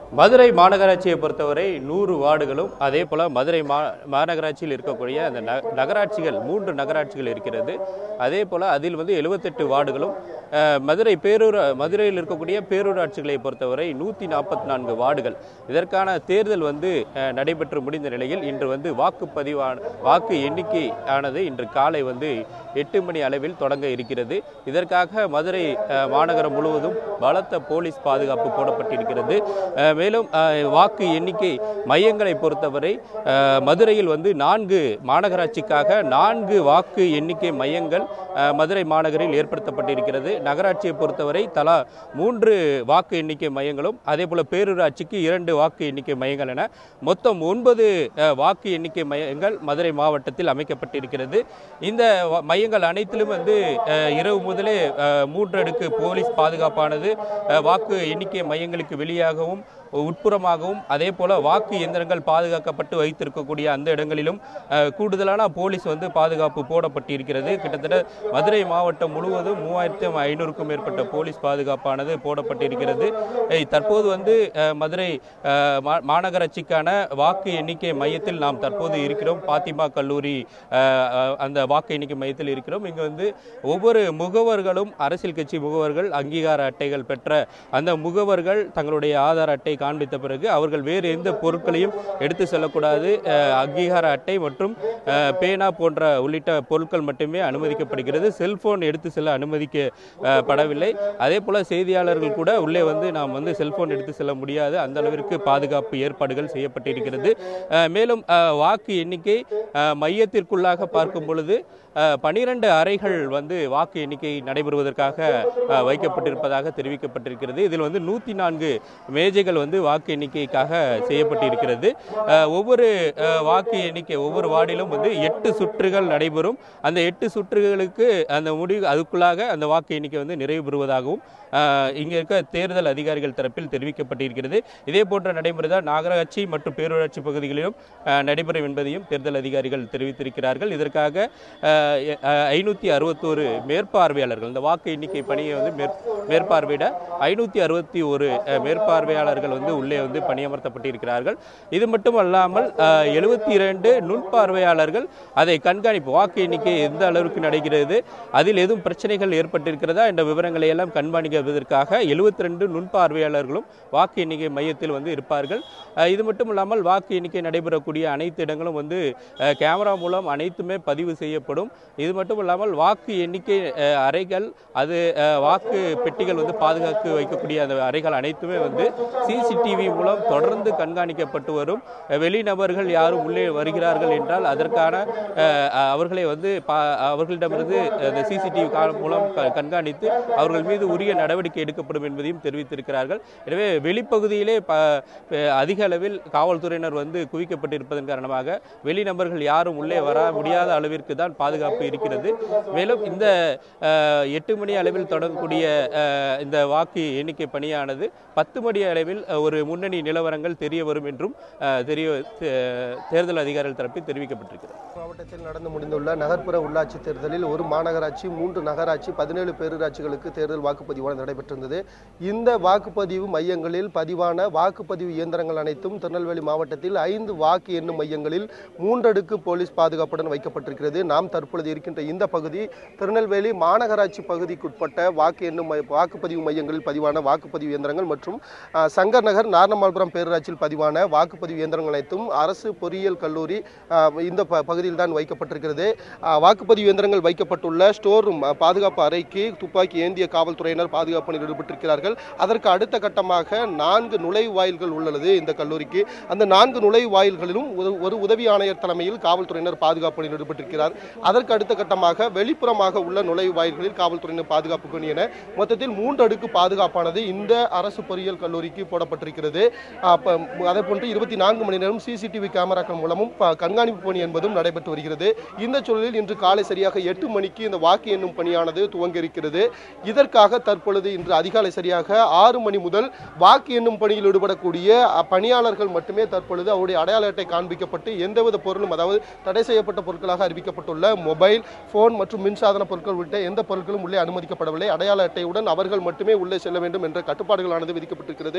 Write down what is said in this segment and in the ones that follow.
மதுரை மாநகராட்சியை பொறுத்தவரை நூறு வார்டுகளும் அதே போல மதுரை மா மாநகராட்சியில் இருக்கக்கூடிய அந்த ந- நகராட்சிகள் மூன்று நகராட்சிகள் இருக்கிறது அதே போல அதில் வந்து எழுபத்தெட்டு வார்டுகளும் அஹ், மதுரை பேரூர் மதுரையில் இருக்கக்கூடிய பேரூராட்சிகளை பொறுத்தவரை நூற்றி நாற்பத்தி நான்கு வார்டுகள் இதற்கான தேர்தல் வந்து அஹ், நடைபெற்று முடிந்த நிலையில் இன்று வந்து வாக்குப்பதிவான வாக்கு எண்ணிக்கை ஆனது இன்று காலை வந்து எட்டு மணி அளவில் தொடங்க இருக்கிறது இதற்காக மதுரை அஹ், மாநகரம் முழுவதும் பலத்த போலீஸ் பாதுகாப்பு போடப்பட்டிருக்கிறது அஹ், மேலும் அஹ், வாக்கு எண்ணிக்கை மையங்களை பொறுத்தவரை அஹ், மதுரையில் வந்து நான்கு மாநகராட்சிக்காக நான்கு வாக்கு எண்ணிக்கை மையங்கள் அஹ், மதுரை மாநகரில் ஏற்படுத்தப்பட்டிருக்கிறது நகராட்சியை பொறுத்தவரை தலா மூன்று வாக்கு எண்ணிக்கை மையங்களும் அதே போல பேரூராட்சிக்கு இரண்டு வாக்கு எண்ணிக்கை மையங்கள் என மொத்தம் ஒன்பது அஹ், வாக்கு எண்ணிக்கை மையங்கள் மதுரை மாவட்டத்தில் அமைக்கப்பட்டிருக்கிறது இந்த வ- மையங்கள் அனைத்திலும் வந்து அஹ், இரவு முதலே அஹ், மூன்று அடுக்கு போலீஸ் பாதுகாப்பானது அஹ், வாக்கு எண்ணிக்கை மையங்களுக்கு வெளியாகவும் உட்புறமாகவும் அதே போல வாக்கு இயந்திரங்கள் பாதுகாக்கப்பட்டு வைத்திருக்கக்கூடிய அந்த இடங்களிலும் அஹ், கூடுதலான போலீஸ் வந்து பாதுகாப்பு போடப்பட்டிருக்கிறது கிட்டத்தட்ட மதுரை மாவட்டம் முழுவதும் மூவாயிரத்தி ஐநூறுக்கும் மேற்பட்ட போலீஸ் பாதுகாப்பானது போடப்பட்டிருக்கிறது அஹ், தற்போது வந்து அஹ், மதுரை அஹ், மா- மாநகராட்சிக்கான வாக்கு எண்ணிக்கை மையத்தில் நாம் தற்போது இருக்கிறோம் பாத்திமா கல்லூரி அஹ், அஹ், அந்த வாக்கு எண்ணிக்கை மையத்தில் இருக்கிறோம் இங்கு வந்து ஒவ்வொரு முகவர்களும் அரசியல் கட்சி முகவர்கள் அங்கீகார அட்டைகள் பெற்ற அந்த முகவர்கள் தங்களுடைய ஆதார் அட்டை காண்பித்த பிறகு அவர்கள் வேறு எந்த பொருட்களையும் எடுத்து செல்லக்கூடாது அஹ், அங்கீகார அட்டை மற்றும் அஹ், பேனா போன்ற உள்ளிட்ட பொருட்கள் மட்டுமே அனுமதிக்கப்படுகிறது செல்போன் எடுத்து செல்ல அனுமதிக்கப்படவில்லை அதே போல செய்தியாளர்கள் கூட உள்ளே வந்து நாம் வந்து செல்போன் எடுத்து செல்ல முடியாது அந்த அளவிற்கு பாதுகாப்பு ஏற்பாடுகள் செய்யப்பட்டிருக்கிறது அஹ், மேலும் அஹ், வாக்கு எண்ணிக்கை அஹ், மையத்திற்குள்ளாக பார்க்கும் பொழுது பனிரெண்டு அறைகள் வந்து வாக்கு எண்ணிக்கை நடைபெறுவதற்காக அஹ், வைக்கப்பட்டிருப்பதாக தெரிவிக்கப்பட்டிருக்கிறது இதில் வந்து நூற்றி நான்கு மேஜைகள் வந்து வாக்கு எண்ணிக்கைக்காக செய்யப்பட்டிருக்கிறது அஹ், ஒவ்வொரு அஹ், வாக்கு எண்ணிக்கை ஒவ்வொரு வார்டிலும் வந்து எட்டு சுற்றுகள் நடைபெறும் அந்த எட்டு சுற்றுகளுக்கு அந்த முடிவு அதுக்குள்ளாக அந்த வாக்கு எண்ணிக்கை வந்து நிறைவு பெறுவதாகவும் அஹ், இங்க இருக்க தேர்தல் அதிகாரிகள் தரப்பில் தெரிவிக்கப்பட்டிருக்கிறது இதே போன்ற நடைமுறை தான் நகராட்சி மற்றும் பேரூராட்சி பகுதிகளிலும் அஹ், நடைபெறும் என்பதையும் தேர்தல் அதிகாரிகள் தெரிவித்திருக்கிறார்கள் இதற்காக ஐநூற்றி அறுபத்தோரு மேற்பார்வையாளர்கள் இந்த வாக்கு எண்ணிக்கை பணியை வந்து மேற் மேற்பார்வையிட ஐநூற்றி அறுபத்தி ஒரு மேற்பார்வையாளர்கள் வந்து உள்ளே வந்து பணியமர்த்தப்பட்டிருக்கிறார்கள் இது மட்டும் அல்லாமல் எழுபத்தி இரண்டு நுண்பார்வையாளர்கள் அதை கண்காணிப்பு வாக்கு எண்ணிக்கை எந்த அளவுக்கு நடக்கிறது அதில் எதுவும் பிரச்சனைகள் ஏற்பட்டிருக்கிறதா என்ற விவரங்களை எல்லாம் கண்காணிப்பதற்காக எழுபத்தி ரெண்டு நுண்பார்வையாளர்களும் வாக்கு எண்ணிக்கை மையத்தில் வந்து இருப்பார்கள் அஹ், இது மட்டும் இல்லாமல் வாக்கு எண்ணிக்கை நடைபெறக்கூடிய அனைத்து இடங்களும் வந்து அஹ், கேமரா மூலம் அனைத்துமே பதிவு செய்யப்படும் இது மட்டும் இல்லாமல் வாக்கு எண்ணிக்கை அஹ், அறைகள் அது அஹ், வாக்கு பெட்டிகள் வந்து பாதுகாக்க வைக்கக்கூடிய அந்த அறைகள் அனைத்துமே வந்து சிசிடிவி மூலம் தொடர்ந்து கண்காணிக்கப்பட்டு வரும் அஹ், வெளிநபர்கள் யாரும் உள்ளே வருகிறார்கள் என்றால் அதற்கான அஹ், அவர்களை வந்து பா- அவர்களிடமிருந்து அந்த சிசிடிவி மூலம் க- கண்காணித்து அவர்கள் மீது உரிய நடவடிக்கை எடுக்கப்படும் என்பதையும் தெரிவித்திருக்கிறார்கள் எனவே வெளிப்பகுதியிலே ப- அஹ், அதிக அளவில் காவல்துறையினர் வந்து குவிக்கப்பட்டிருப்பதன் காரணமாக வெளிநபர்கள் யாரும் உள்ளே வர முடியாத அளவிற்கு தான் பாதுகாப்பு இருக்கிறது மேலும் இந்த அஹ், எட்டு மணி அளவில் தொடங்கக்கூடிய அஹ், இந்த வாக்கு எண்ணிக்கை பணியானது பத்து மணி அளவில் அஹ், ஒரு முன்னணி நிலவரங்கள் தெரிய வரும் என்றும் அஹ், தெரிய தே- தேர்தல் அதிகாரிகள் தரப்பில் தெரிவிக்கப்பட்டிருக்கிறது மாவட்டத்தில் நடந்து முடிந்துள்ள நகர்ப்புற உள்ளாட்சி தேர்தலில் ஒரு மாநகராட்சி மூன்று நகராட்சி பதினேழு பேரூராட்சிகளுக்கு தேர்தல் வாக்குப்பதிவானது நடைபெற்றிருந்தது இந்த வாக்குப்பதிவு மையங்களில் பதிவான வாக்குப்பதிவு இயந்திரங்கள் அனைத்தும் திருநெல்வேலி மாவட்டத்தில் ஐந்து வாக்கு எண்ணும் மையங்களில் மூன்றடுக்கு போலீஸ் பாதுகாப்புடன் வைக்கப்பட்டிருக்கிறது நாம் தற்பொழுது இருக்கின்ற இந்த பகுதி திருநெல்வேலி மாநகராட்சி பகுதிக்குட்பட்ட வாக்கு எண்ணும் மை- வாக்குப்பதிவு மையங்களில் பதிவான வாக்குப்பதிவு இயந்திரங்கள் மற்றும் அஹ், சங்கர் நகர் நாரணமால்புரம் பேரூராட்சியில் பதிவான வாக்குப்பதிவு இயந்திரங்கள் அனைத்தும் அரசு பொறியியல் கல்லூரி அஹ், இந்த ப- பகுதியில் தான் வைக்கப்பட்டிருக்கிறது அஹ், வாக்குப்பதிவு இயந்திரங்கள் வைக்கப்பட்டுள்ள ஸ்டோர் ரூம் அஹ், பாதுகாப்பு அறைக்கு துப்பாக்கி ஏந்திய காவல்துறையினர் பாதுகாப்பு பணியில் ஈடுபட்டிருக்கிறார்கள் அதற்கு அடுத்த கட்டமாக நான்கு நுழைவாயில்கள் உள்ளது இந்த கல்லூரிக்கு அந்த நான்கு நுழைவாயில்களிலும் ஒரு- ஒரு உதவி ஆணையர் தலைமையில் காவல்துறையினர் பாதுகாப்பு பணியில் ஈடுபட்டிருக்கிறார் அதற்கு அடுத்த கட்டமாக வெளிப்புறமாக உள்ள நுழைவாயில்களில் காவல்துறையினர் பாதுகாப்பு பணி என மொத்தத்தில் மூன்று அடுக்கு பாதுகாப்பானது இந்த அரசு பொறியியல் கல்லூரிக்கு போடப்பட்டிருக்கிறது அப்ப, அதே போன்று இருபத்தி நான்கு மணி நேரம் சிசிடிவி கேமராக்கள் மூலமும் ப- கண்காணிப்பு பணி என்பதும் நடைபெற்று வருகிறது இந்த சூழலில் இன்று காலை சரியாக எட்டு மணிக்கு இந்த வாக்கு எண்ணும் பணியானது துவங்க இருக்கிறது இதற்காக தற்பொழுது இன்று அதிகாலை சரியாக ஆறு மணி முதல் வாக்கு எண்ணும் பணியில் ஈடுபடக்கூடிய அ, பணியாளர்கள் மட்டுமே தற்பொழுது அவருடைய அடையாள அட்டை காண்பிக்கப்பட்டு எந்தவித பொருளும் அதாவது தடை செய்யப்பட்ட பொருட்களாக அறிவிக்கப்பட்டுள்ள மொபைல் போன் மற்றும் மின்சாதன பொருட்கள் உள்ளிட்ட எந்த பொருட்களும் உள்ளே அனுமதிக்கப்படவில்லை அடையாள அட்டையுடன் அவர்கள் மட்டுமே உள்ளே செல்ல வேண்டும் என்ற கட்டுப்பாடுகளானது விதிக்கப்பட்டிருக்கிறது அந்த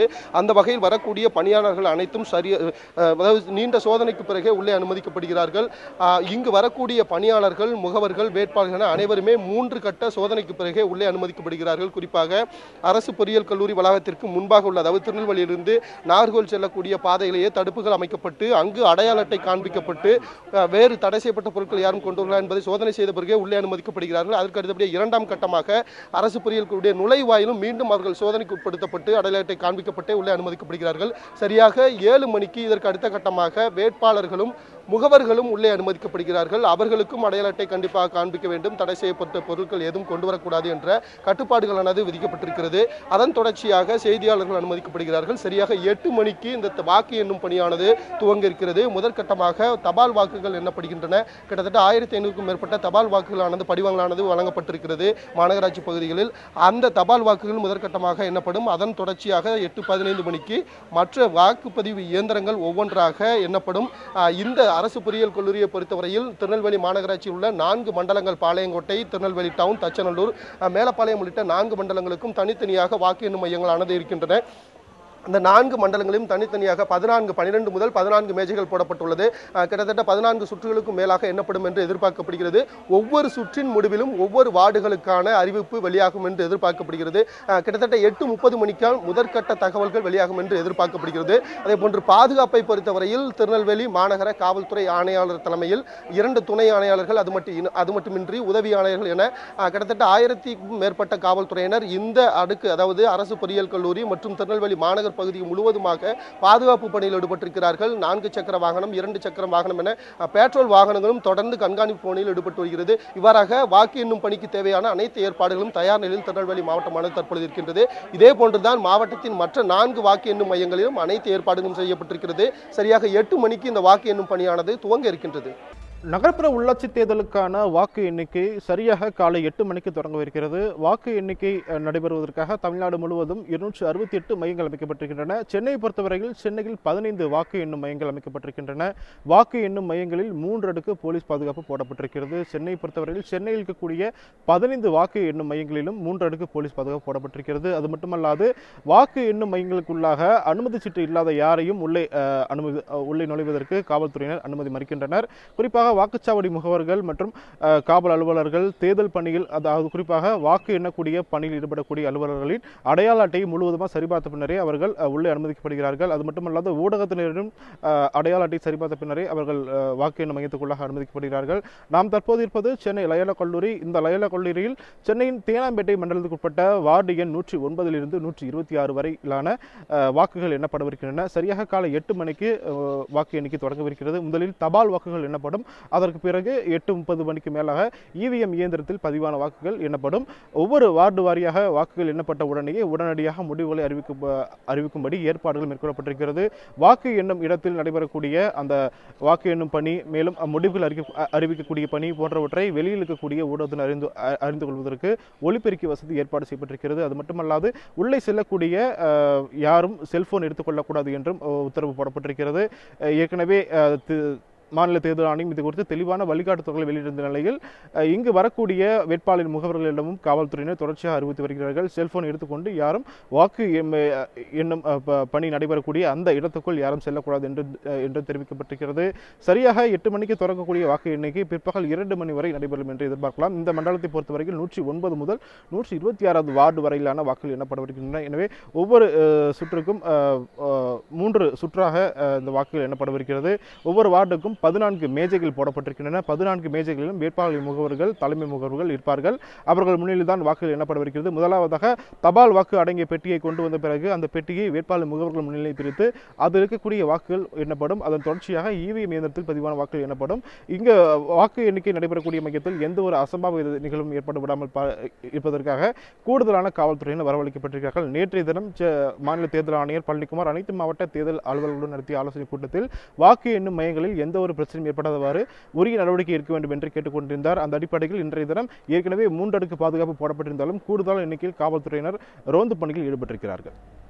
அந்த வகையில் வரக்கூடிய பணியாளர்கள் அனைத்தும் சரி அஹ், அதாவது நீண்ட சோதனைக்கு பிறகே உள்ளே அனுமதிக்கப்படுகிறார்கள் ஆஹ், இங்கு வரக்கூடிய பணியாளர்கள் முகவர்கள் வேட்பாளர்கள் என அனைவருமே மூன்று கட்ட சோதனைக்கு பிறகே உள்ளே அனுமதிக்கப்படுகிறார்கள் குறிப்பாக அரசு பொறியியல் கல்லூரி வளாகத்திற்கு முன்பாக உள்ள அதாவது திருநெல்வேலியிலிருந்து நாகர்கோவில் செல்லக்கூடிய பாதையிலேயே தடுப்புகள் அமைக்கப்பட்டு அங்கு அடையாள அட்டை காண்பிக்கப்பட்டு அஹ், வேறு தடை செய்யப்பட்ட பொருட்கள் யாரும் கொண்டு வரலாம் என்பதை சோதனை செய்த பிறகே உள்ளே அனுமதிக்கப்படுகிறார்கள் அதற்கு அடுத்தபடியே இரண்டாம் கட்டமாக அரசு பொறியியல் கல்லூரிய நுழைவாயிலும் மீண்டும் அவர்கள் சோதனைக்கு உட்படுத்தப்பட்டு அடையாள அட்டை காண்பிக்கப்பட்டே உள்ளே அனுமதிக்கப்படுகிறார்கள் சரியாக ஏழு மணிக்கு இதற்கு அடுத்த கட்டமாக வேட்பாளர்களும் முகவர்களும் உள்ளே அனுமதிக்கப்படுகிறார்கள் அவர்களுக்கும் அடையாள அட்டை கண்டிப்பாக காண்பிக்க வேண்டும் தடை செய்யப்பட்ட பொருட்கள் எதுவும் கொண்டு வரக்கூடாது என்ற கட்டுப்பாடுகளானது விதிக்கப்பட்டிருக்கிறது அதன் தொடர்ச்சியாக செய்தியாளர்கள் அனுமதிக்கப்படுகிறார்கள் சரியாக எட்டு மணிக்கு இந்த த- வாக்கு எண்ணும் பணியானது துவங்க இருக்கிறது முதற்கட்டமாக தபால் வாக்குகள் எண்ணப்படுகின்றன கிட்டத்தட்ட ஆயிரத்தி ஐநூறுக்கும் மேற்பட்ட தபால் வாக்குகளானது படிவங்களானது வழங்கப்பட்டிருக்கிறது மாநகராட்சி பகுதிகளில் அந்த தபால் வாக்குகள் முதற்கட்டமாக எண்ணப்படும் அதன் தொடர்ச்சியாக எட்டு பதினைந்து மணிக்கு மற்ற வாக்குப்பதிவு இயந்திரங்கள் ஒவ்வொன்றாக எண்ணப்படும் ஆஹ் இந்த அரசு பொறியியல் கல்லூரியை பொறுத்தவரையில் திருநெல்வேலி மாநகராட்சியில் உள்ள நான்கு மண்டலங்கள் பாளையங்கோட்டை திருநெல்வேலி டவுன் தச்சநல்லூர் ஆஹ் மேலப்பாளையம் உள்ளிட்ட நான்கு மண்டலங்களுக்கும் தனித்தனியாக வாக்கு எண்ணும் மையங்களானது இருக்கின்றன அந்த நான்கு மண்டலங்களையும் தனித்தனியாக பதினான்கு பன்னிரெண்டு முதல் பதினான்கு மேஜைகள் போடப்பட்டுள்ளது அஹ், கிட்டத்தட்ட பதினான்கு சுற்றுகளுக்கும் மேலாக எண்ணப்படும் என்று எதிர்பார்க்கப்படுகிறது ஒவ்வொரு சுற்றின் முடிவிலும் ஒவ்வொரு வார்டுகளுக்கான அறிவிப்பு வெளியாகும் என்று எதிர்பார்க்கப்படுகிறது அஹ், கிட்டத்தட்ட எட்டு முப்பது மணிக்கால் முதற்கட்ட தகவல்கள் வெளியாகும் என்று எதிர்பார்க்கப்படுகிறது அதே போன்று பாதுகாப்பை பொறுத்தவரையில் திருநெல்வேலி மாநகர காவல்துறை ஆணையாளர் தலைமையில் இரண்டு துணை ஆணையாளர்கள் அது மட்டும் இன- அது மட்டுமின்றி உதவி ஆணையர்கள் என அஹ், கிட்டத்தட்ட ஆயிரத்திற்கும் மேற்பட்ட காவல்துறையினர் இந்த அடுக்கு அதாவது அரசு பொறியியல் கல்லூரி மற்றும் திருநெல்வேலி மாநகர் பகுதி முழுவதுமாக பாதுகாப்பு பணியில் ஈடுபட்டிருக்கிறார்கள் நான்கு சக்கர வாகனம் இரண்டு சக்கர வாகனம் என அஹ், பெட்ரோல் வாகனங்களும் தொடர்ந்து கண்காணிப்பு பணியில் ஈடுபட்டு வருகிறது இவ்வாறாக வாக்கு எண்ணும் பணிக்கு தேவையான அனைத்து ஏற்பாடுகளும் தயார் நிலையில் திருநெல்வேலி மாவட்டமானது தற்பொழுது இருக்கின்றது இதே போன்றுதான் மாவட்டத்தின் மற்ற நான்கு வாக்கு எண்ணும் மையங்களிலும் அனைத்து ஏற்பாடுகளும் செய்யப்பட்டிருக்கிறது சரியாக எட்டு மணிக்கு இந்த வாக்கு எண்ணும் பணியானது துவங்க இருக்கின்றது நகர்ப்புற உள்ளாட்சி தேர்தலுக்கான வாக்கு எண்ணிக்கை சரியாக காலை எட்டு மணிக்கு தொடங்கவிருக்கிறது வாக்கு எண்ணிக்கை அஹ், நடைபெறுவதற்காக தமிழ்நாடு முழுவதும் இருநூற்றி அறுபத்தி எட்டு மையங்கள் அமைக்கப்பட்டிருக்கின்றன சென்னையை பொறுத்தவரையில் சென்னையில் பதினைந்து வாக்கு எண்ணும் மையங்கள் அமைக்கப்பட்டிருக்கின்றன வாக்கு எண்ணும் மையங்களில் மூன்று அடுக்கு போலீஸ் பாதுகாப்பு போடப்பட்டிருக்கிறது சென்னை பொறுத்தவரையில் சென்னையில் இருக்கக்கூடிய பதினைந்து வாக்கு எண்ணும் மையங்களிலும் மூன்று அடுக்கு போலீஸ் பாதுகாப்பு போடப்பட்டிருக்கிறது அது மட்டுமல்லாது வாக்கு எண்ணும் மையங்களுக்குள்ளாக அனுமதி சீட்டு இல்லாத யாரையும் உள்ளே அஹ், அனுமதி அஹ், உள்ளே நுழைவதற்கு காவல்துறையினர் அனுமதி மறுக்கின்றனர் குறிப்பாக வாக்குச்சாவடி முகவர்கள் மற்றும் அஹ், காவல் அலுவலர்கள் தேர்தல் பணியில் அதாவது குறிப்பாக வாக்கு எண்ணக்கூடிய பணியில் ஈடுபடக்கூடிய அலுவலர்களின் அடையாள அட்டையை முழுவதுமாக சரிபார்த்த பின்னரே அவர்கள் அஹ், உள்ளே அனுமதிக்கப்படுகிறார்கள் அது மட்டுமல்லாது ஊடகத்தினரும் அஹ், அடையாள அட்டை சரிபார்த்த பின்னரே அவர்கள் அஹ், வாக்கு எண்ணும் மையத்துக்குள்ளாக அனுமதிக்கப்படுகிறார்கள் நாம் தற்போது இருப்பது சென்னை லயோலா கல்லூரி இந்த லயோலா கல்லூரியில் சென்னையின் தேனாம்பேட்டை மண்டலத்துக்குட்பட்ட வார்டு எண் நூற்றி ஒன்பதிலிருந்து நூற்றி இருபத்தி ஆறு வரையிலான அஹ், வாக்குகள் எண்ணப்படவிருக்கின்றன சரியாக காலை எட்டு மணிக்கு அஹ், வாக்கு எண்ணிக்கை தொடங்கவிருக்கிறது முதலில் தபால் வாக்குகள் எண்ணப்படும் அதற்கு பிறகு எட்டு முப்பது மணிக்கு மேலாக இவிஎம் இயந்திரத்தில் பதிவான வாக்குகள் எண்ணப்படும் ஒவ்வொரு வார்டு வாரியாக வாக்குகள் எண்ணப்பட்ட உடனேயே உடனடியாக முடிவுகளை அறிவிக்கும் அறிவிக்கும்படி ஏற்பாடுகள் மேற்கொள்ளப்பட்டிருக்கிறது வாக்கு எண்ணும் இடத்தில் நடைபெறக்கூடிய அந்த வாக்கு எண்ணும் பணி மேலும் முடிவுகள் அறிக்க அறிவிக்கக்கூடிய பணி போன்றவற்றை வெளியில் இருக்கக்கூடிய ஊடகத்தினர் அறிந்து அ- அறிந்து கொள்வதற்கு ஒலிபெருக்கி வசதி ஏற்பாடு செய்யப்பட்டிருக்கிறது அது மட்டுமல்லாது உள்ளே செல்லக்கூடிய அஹ், யாரும் செல்போன் எடுத்துக்கொள்ளக்கூடாது என்றும் அஹ், உத்தரவு போடப்பட்டிருக்கிறது அஹ், ஏற்கனவே அஹ், தி- மாநில தேர்தல் ஆணையம் இது குறித்து தெளிவான வழிகாட்டுதல்களை வெளியிட்டிருந்த நிலையில் அஹ், இங்கு வரக்கூடிய வேட்பாளர் முகவர்களிடமும் காவல்துறையினர் தொடர்ச்சியாக அறிவித்து வருகிறார்கள் செல்போன் எடுத்துக்கொண்டு யாரும் வாக்கு எம்- அஹ், எண்ணும் அஹ், ப- பணி நடைபெறக்கூடிய அந்த இடத்துக்குள் யாரும் செல்லக்கூடாது என்று அஹ், என்று தெரிவிக்கப்பட்டிருக்கிறது சரியாக எட்டு மணிக்கு தொடங்கக்கூடிய வாக்கு எண்ணிக்கை பிற்பகல் இரண்டு மணி வரை நடைபெறும் என்று எதிர்பார்க்கலாம் இந்த மண்டலத்தை பொறுத்தவரையில் நூற்றி ஒன்பது முதல் நூற்றி இருபத்தி ஆறாவது வார்டு வரையிலான வாக்குகள் எண்ணப்படவிருக்கின்றன எனவே ஒவ்வொரு அஹ், சுற்றுக்கும் அஹ், அஹ், மூன்று சுற்றாக அஹ், இந்த வாக்குகள் எண்ணப்படவிருக்கிறது ஒவ்வொரு வார்டுக்கும் பதினான்கு மேஜைகள் போடப்பட்டிருக்கின்றன பதினான்கு மேஜைகளிலும் வேட்பாளர் முகவர்கள் தலைமை முகவர்கள் இருப்பார்கள் அவர்கள் முன்னிலையில் தான் வாக்குகள் எண்ணப்படவிருக்கிறது முதலாவதாக தபால் வாக்கு அடங்கிய பெட்டியை கொண்டு வந்த பிறகு அந்த பெட்டியை வேட்பாளர் முகவர்கள் முன்னிலை பிரித்து அதில் இருக்கக்கூடிய வாக்குகள் எண்ணப்படும் அதன் தொடர்ச்சியாக இவிஎம் இயந்திரத்தில் பதிவான வாக்குகள் எண்ணப்படும் இங்கு வாக்கு எண்ணிக்கை நடைபெறக்கூடிய மையத்தில் எந்த ஒரு அசம்பாவித நிகழ்வும் ஏற்பட விடாமல் பா- இருப்பதற்காக கூடுதலான காவல்துறையினர் வரவழைக்கப்பட்டிருக்கிறார்கள் நேற்றைய தினம் செ- மாநில தேர்தல் ஆணையர் பழனிக்குமார் அனைத்து மாவட்ட தேர்தல் அலுவலர்களுடன் நடத்திய ஆலோசனை கூட்டத்தில் வாக்கு எண்ணும் மையங்களில் எந்த ஒரு பிரச்சனையும் ஏற்படாதவாறு உரிய நடவடிக்கை எடுக்க வேண்டும் என்று கேட்டுக்கொண்டிருந்தார் அந்த அடிப்படையில் இன்றைய தினம் ஏற்கனவே மூன்றடுக்கு பாதுகாப்பு போடப்பட்டிருந்தாலும் கூடுதல் எண்ணிக்கையில் காவல்துறையினர் ரோந்து பணியில் ஈடுபட்டிருக்கிறார்கள்